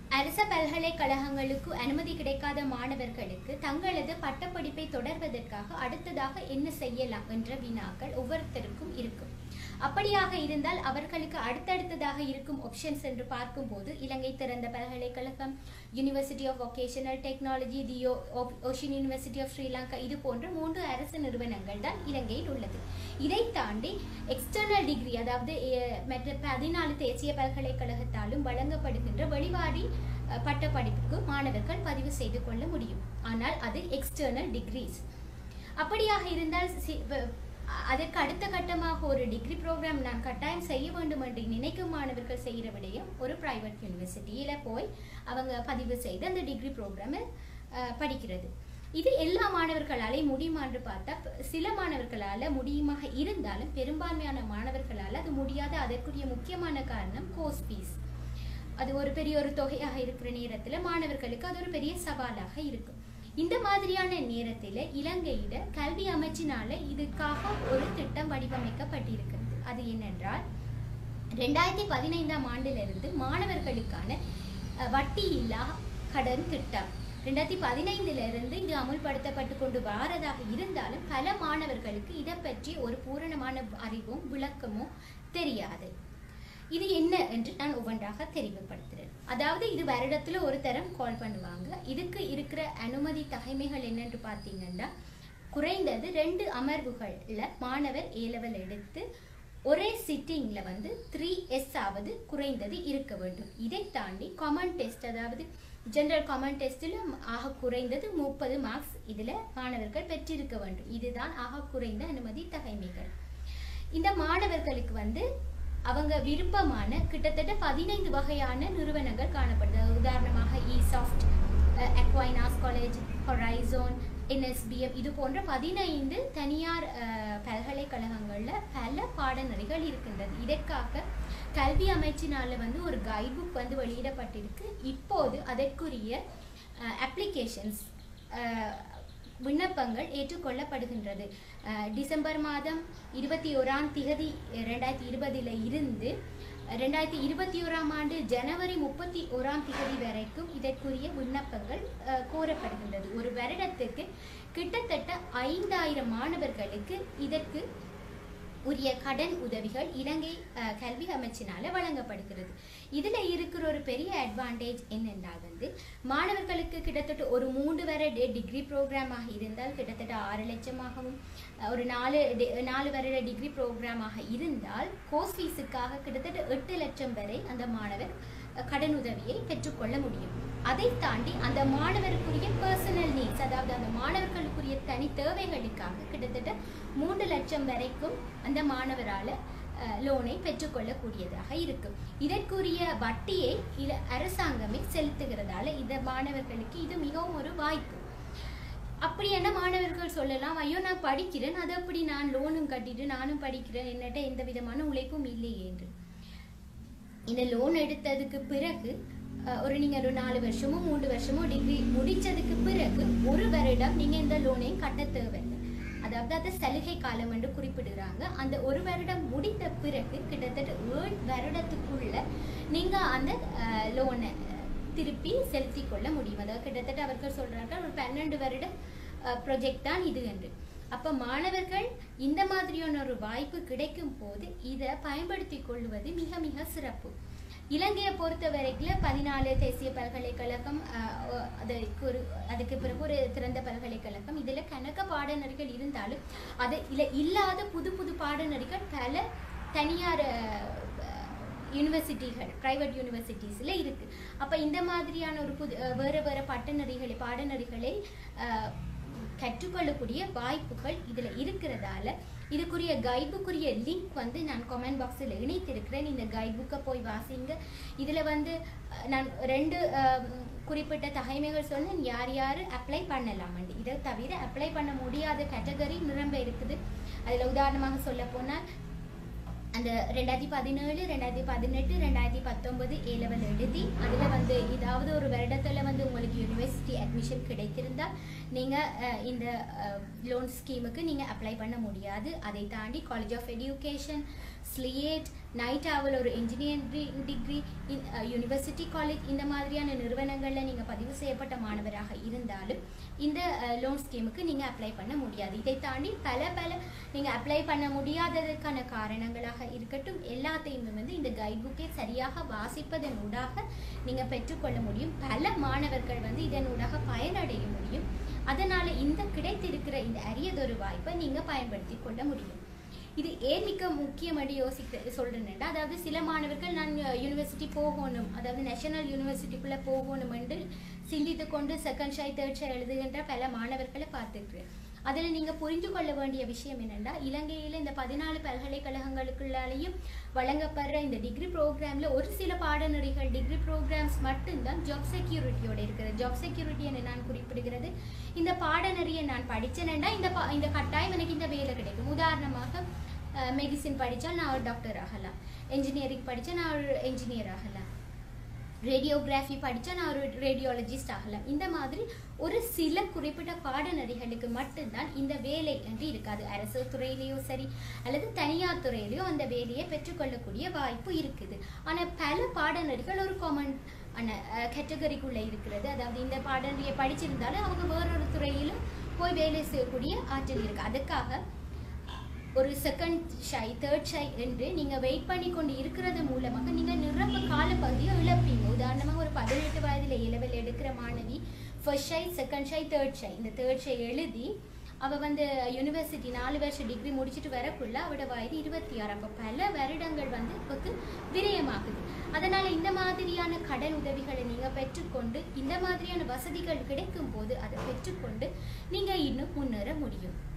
அரச பல்கலைக்கழகங்களுக்கு அனுமதி கிடைக்காத மாணவர்களுக்கு தங்களது பட்டப்படிப்பை தொடர்வதற்காக அடுத்ததாக என்ன செய்யலாம் என்ற வினாக்கள் ஒவ்வொருத்தருக்கும் இருக்கும் அப்படியாக இருந்தால் அவர்களுக்கு அடுத்தடுத்ததாக இருக்கும் ஆப்ஷன்ஸ் என்று பார்க்கும்போது இலங்கை திறந்த பல்கலைக்கழகம் university of vocational technology the ocean university of Sri Lanka இது போன்ற மூன்று அரசு நிறுவனங்கள் தான் இலங்கையில் உள்ளது இதை தாண்டி எக்ஸ்டர்னல் டிகிரி அதாவது அஹ், மற்ற பதினாலு தேசிய பல்கலைக்கழகத்தாலும் வழங்கப்படுகின்ற வெளிவாரி அஹ், பட்டப்படிப்புக்கு மாணவர்கள் பதிவு செய்து கொள்ள முடியும் ஆனால் அது எக்ஸ்டர்னல் டிகிரிஸ் அப்படியாக இருந்தால் சி- வ- அ- அதற்கு அடுத்த கட்டமாக ஒரு டிகிரி ப்ரோக்ராம் நான் கட்டாயம் செய்ய வேண்டும் என்று நினைக்கும் மாணவர்கள் செய்கிற விடயம் ஒரு பிரைவேட் யூனிவர்சிட்டியில போய் அவங்க பதிவு செய்து அந்த டிகிரி ப்ரோக்ராமை படிக்கிறது இது எல்லா மாணவர்களாலே முடியுமா என்று பார்த்தா ப- சில மாணவர்களால முடியுமாக இருந்தாலும் பெரும்பான்மையான மாணவர்களால் அது முடியாத அதற்குரிய முக்கியமான காரணம் கோர்ஸ் ஃபீஸ் அது ஒரு பெரிய ஒரு தொகையாக இருக்கிற நேரத்துல மாணவர்களுக்கு அது ஒரு பெரிய சவாலாக இருக்கும் இந்த மாதிரியான நேரத்துல இலங்கையில கல்வி அமைச்சினால இதுக்காக ஒரு திட்டம் வடிவமைக்கப்பட்டிருக்கிறது அது என்னென்றால் ரெண்டாயிரத்தி பதினைந்தாம் ஆண்டிலிருந்து மாணவர்களுக்கான அஹ், வட்டி இல்லா கடன் திட்டம் ரெண்டாயிரத்தி பதினைந்துல இருந்து இது அமுல்படுத்தப்பட்டு கொண்டு வாரதாக இருந்தாலும் பல மாணவர்களுக்கு இதை பற்றி ஒரு பூரணமான அறிவும் விளக்கமும் தெரியாது இது என்ன என்று நான் ஒவ்வொன்றாக தெரிவுபடுத்துகிறேன் அதாவது இது வருடத்துல ஒரு தரம் கால் பண்ணுவாங்க இதுக்கு இருக்கிற அனுமதி தகைமைகள் என்னன்னு பார்த்தீங்கன்னா குறைந்தது ரெண்டு அமர்வுகள்ல மாணவர் ஏ லெவல் எடுத்து ஒரே சிட்டிங்ல வந்து த்ரீ எஸ் ஆவது குறைந்தது இருக்க வேண்டும் இதை தாண்டி காமன் டெஸ்ட் அதாவது ஜெனரல் காமன் டெஸ்ட்டில் ஆக குறைந்தது முப்பது மார்க்ஸ் இதுல மாணவர்கள் பெற்றிருக்க வேண்டும் இதுதான் ஆக குறைந்த அனுமதி தகைமைகள் இந்த மாணவர்களுக்கு வந்து அவங்க விருப்பமான கிட்டத்தட்ட பதினைந்து வகையான நிறுவனங்கள் காணப்படுது உதாரணமாக E soft Aquinas college Horizon NSBM இது போன்ற பதினைந்து தனியார் அஹ், பல்கலைக்கழகங்கள்ல பல பாடநெறிகள் இருக்கின்றது இதற்காக கல்வி அமைச்சினால வந்து ஒரு கைட் புக் வந்து வெளியிடப்பட்டிருக்கு இப்போது அதற்குரிய அப்ளிகேஷன்ஸ் விண்ணப்பங்கள் ஏற்றுக்கொள்ளப்படுகின்றது அஹ், டிசம்பர் மாதம் இருபத்தி ஓராம் திகதி ரெண்டாயிரத்தி இருபதில் இருந்து ரெண்டாயிரத்தி இருபத்தி ஓராம் ஆண்டு ஜனவரி முப்பத்தி ஓராம் திகதி வரைக்கும் இதற்குரிய விண்ணப்பங்கள் அஹ், கோரப்படுகின்றது ஒரு வருடத்துக்கு கிட்டத்தட்ட ஐந்தாயிரம் மாணவர்களுக்கு இதற்கு உரிய கடன் உதவிகள் இலங்கை அஹ், கல்வி அமைச்சினால வழங்கப்படுகிறது இதுல இருக்கிற ஒரு பெரிய அட்வான்டேஜ் என்னென்றால் வந்து மாணவர்களுக்கு கிட்டத்தட்ட ஒரு மூன்று வர டிகிரி ப்ரோக்ராமாக இருந்தால் கிட்டத்தட்ட ஆறு லட்சமாகவும் அஹ், ஒரு நாலு டி- நாலு வருட டிகிரி ப்ரோக்ராமாக இருந்தால் கோர்ஸ் ஃபீஸுக்காக கிட்டத்தட்ட எட்டு லட்சம் வரை அந்த மாணவர் அஹ், கடன் உதவியை பெற்றுக்கொள்ள முடியும் அதை தாண்டி அந்த மாணவருக்குரிய பர்சனல் நீட்ஸ் அதாவது அந்த மாணவர்களுக்குரிய தனி தேவைகளுக்காக கிட்டத்தட்ட மூன்று லட்சம் வரைக்கும் அந்த மாணவரால லோனை பெற்றுக்கொள்ளக்கூடியதாக இருக்கும் இதற்குரிய வட்டியை இல அரசாங்கமே செலுத்துகிறதால இந்த மாணவர்களுக்கு இது மிகவும் ஒரு வாய்ப்பு அப்படி என்ன மாணவர்கள் சொல்லலாம் ஐயோ நான் படிக்கிறேன் அது அப்படி நான் லோனும் கட்டிட்டு நானும் படிக்கிறேன் என்னட்ட எந்த விதமான உழைப்பும் இல்லையே என்று இந்த லோன் எடுத்ததுக்கு பிறகு அஹ், ஒரு நீங்க ஒரு நாலு வருஷமோ மூன்று வருஷமோ டிகிரி முடிச்சதுக்கு பிறகு ஒரு வருடம் நீங்க இந்த லோனையும் கட்ட தேவையில்லை அதாவது அது சலுகை காலம் என்று குறிப்பிடுறாங்க அந்த ஒரு வருடம் முடித்த பிறகு கிட்டத்தட்ட ஏழு வருடத்துக்குள்ள நீங்க அந்த லோனை திருப்பி செலுத்தி கொள்ள முடியும் அதாவது கிட்டத்தட்ட அவர்கள் சொல்றாங்க ஒரு பன்னெண்டு வருட ப்ரொஜெக்ட் தான் இது என்று அப்ப மாணவர்கள் இந்த மாதிரியான ஒரு வாய்ப்பு கிடைக்கும் போது இதை பயன்படுத்தி கொள்வது மிக மிக சிறப்பு இலங்கையை பொறுத்த வரைக்கும் பதினாலு தேசிய பல்கலைக்கழகம் அஹ், ஒ- அதுக்கு ஒரு அதுக்கு பிறகு ஒரு திறந்த பல்கலைக்கழகம் இதுல கணக்க பாடநெறிகள் இருந்தாலும் அது இல்ல இல்லாத புது புது பாடநெறிகள் பல தனியார் அஹ், யூனிவர்சிட்டிகள் பிரைவேட் யூனிவர்சிட்டிஸ்ல இருக்கு அப்ப இந்த மாதிரியான ஒரு புது அஹ், வேற வேற பட்டநெறிகளை பாடநெறிகளை அஹ், கற்றுக்கொள்ளக்கூடிய வாய்ப்புகள் இதுல இருக்கிறதால இதுக்குரிய கைடுக்குரிய லிங்க் வந்து நான் கமெண்ட் பாக்ஸில் இணைத்திருக்கிறேன் இந்த கைட் புக்கை போய் வாசிங்க இதுல வந்து அஹ், நான் ரெண்டு அஹ், குறிப்பிட்ட தகைமைகள் சொன்னேன் யார் யார் அப்ளை பண்ணலாம்னு இதை தவிர அப்ளை பண்ண முடியாத கேட்டகரி நிரம்ப இருக்குது அதுல உதாரணமாக சொல்ல போனால் அந்த ரெண்டாயிரத்தி பதினேழு ரெண்டாயிரத்தி பதினெட்டு ரெண்டாயிரத்தி பத்தொன்பது ஏ லெவல் எழுதி அதில் வந்து ஏதாவது ஒரு வருடத்தில் வந்து உங்களுக்கு யூனிவர்சிட்டி அட்மிஷன் கிடைத்திருந்தால் நீங்கள் இந்த லோன் ஸ்கீமுக்கு நீங்கள் அப்ளை பண்ண முடியாது அதை தாண்டி காலேஜ் ஆஃப் எடியூகேஷன் ஸ்லியேட் நைட்டாவில் ஒரு இன்ஜினியரிங் டிகிரி யூனிவர்சிட்டி காலேஜ் இந்த மாதிரியான நிறுவனங்களில் நீங்கள் பதிவு செய்யப்பட்ட மாணவராக இருந்தாலும் இந்த லோன் ஸ்கீமுக்கு நீங்கள் அப்ளை பண்ண முடியாது இதை தாண்டி பல பல நீங்கள் அப்ளை பண்ண முடியாததற்கான காரணங்களாக இருக்கட்டும் எல்லாத்தையுமே வந்து இந்த கைட் புக்கை சரியாக வாசிப்பதன் ஊடாக நீங்கள் பெற்றுக்கொள்ள முடியும் பல மாணவர்கள் வந்து இதனூடாக பயனடைய முடியும் அதனால இந்த கிடைத்திருக்கிற இந்த அரியதொரு வாய்ப்பை நீங்கள் பயன்படுத்தி கொள்ள முடியும் இது ஏன் மிக முக்கியமடி யோசிக்க சொல்றேன்னா அதாவது சில மாணவர்கள் நான் யூனிவர்சிட்டி போகணும் அதாவது நேஷனல் யூனிவர்சிட்டிக்குள்ள போகணும் என்று சிந்தித்து கொண்டு செகண்ட் ஷாய் தேர்ட் ஷாய் எழுதுகின்ற பல மாணவர்களை பார்த்துருக்கிறேன் அதில் நீங்கள் புரிந்து கொள்ள வேண்டிய விஷயம் என்னென்னா இலங்கையில் இந்த பதினாலு பல்கலைக்கழகங்களுக்குள்ளாலேயும் வழங்கப்படுற இந்த டிகிரி ப்ரோக்ராமில் ஒரு சில பாடநெறிகள் டிகிரி ப்ரோக்ராம்ஸ் மட்டும்தான் ஜாப் செக்யூரிட்டியோட இருக்கிறது ஜாப் செக்யூரிட்டி என்று நான் குறிப்பிடுகிறது இந்த பாடநெறியை நான் படித்தேன்னா இந்த பா இந்த கட்டாயம் எனக்கு இந்த வேலை கிடைக்கும் உதாரணமாக மெடிசின் படித்தா நான் ஒரு டாக்டர் ஆகலாம் என்ஜினியரிங் படித்தா நான் ஒரு என்ஜினியர் ஆகலாம் ரேடியோகிராஃபி படித்தா நான் ஒரு ரேடியாலஜிஸ்ட் ஆகலாம் இந்த மாதிரி ஒரு சில குறிப்பிட்ட பாடநெறிகளுக்கு மட்டும்தான் இந்த வேலை என்று இருக்காது அரசு துறையிலேயோ சரி அல்லது தனியார் துறையிலேயோ அந்த வேலையை பெற்றுக்கொள்ளக்கூடிய வாய்ப்பு இருக்குது ஆனால் பல பாடநெறிகள் ஒரு காமன் கேட்டகரிக்குள்ளே இருக்கிறது அதாவது இந்த பாடநெறியை படிச்சிருந்தாலும் அவங்க வேறொரு துறையிலும் போய் வேலை செய்யக்கூடிய ஆற்றல் இருக்குது அதுக்காக ஒரு செகண்ட் ஷை தேர்ட் ஷை என்று நீங்கள் வெயிட் பண்ணி கொண்டு இருக்கிறது மூலமாக நீங்கள் நிரம்ப காலப்பகுதியை இழப்பீங்க உதாரணமாக ஒரு பதினெட்டு வயதில் இளவல் எடுக்கிற மாணவி first shy second shy third shy இந்த தேர்ட் ஷை எழுதி அவள் வந்து யூனிவர்சிட்டி நாலு வருஷம் டிகிரி முடிச்சுட்டு வரக்குள்ள அவட வயது இருபத்தி ஆறு அப்போ பல வருடங்கள் வந்து இப்போக்கு விரயமாகுது அதனால் இந்த மாதிரியான கடன் உதவிகளை நீங்கள் பெற்றுக்கொண்டு இந்த மாதிரியான வசதிகள் கிடைக்கும் போது அதை பெற்றுக்கொண்டு நீங்கள் இன்னும் முன்னேற முடியும்